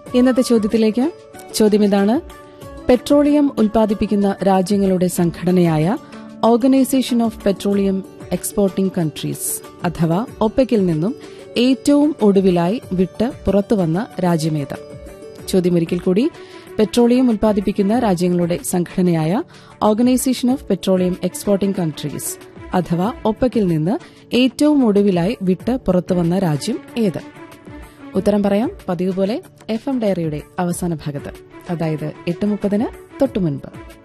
ഇന്നത്തെ ചോദ്യത്തിലേക്ക് ചോദ്യം ഇതാണ് പെട്രോളിയം ഉൽപ്പാദിപ്പിക്കുന്ന രാജ്യങ്ങളുടെ സംഘടനയായ Organisation of Petroleum Exporting Countries അഥവാ ഒപ്പക്കിൽ നിന്നും ഏറ്റവും ഒടുവിലായി വിട്ട് പുറത്തുവന്ന രാജ്യമേത് ചോദ്യം ഒരിക്കൽ കൂടി പെട്രോളിയം ഉൽപ്പാദിപ്പിക്കുന്ന രാജ്യങ്ങളുടെ സംഘടനയായ Organisation of Petroleum Exporting Countries അഥവാ ഒപ്പക്കിൽ നിന്ന് ഏറ്റവും ഒടുവിലായി വിട്ട് പുറത്തുവന്ന രാജ്യം ഏത് ഉത്തരം പറയാം പതിവ് പോലെ എഫ് എം ഡയറിയുടെ അവസാന ഭാഗത്ത് അതായത് എട്ട് മുപ്പതിന് തൊട്ടുമുൻപ്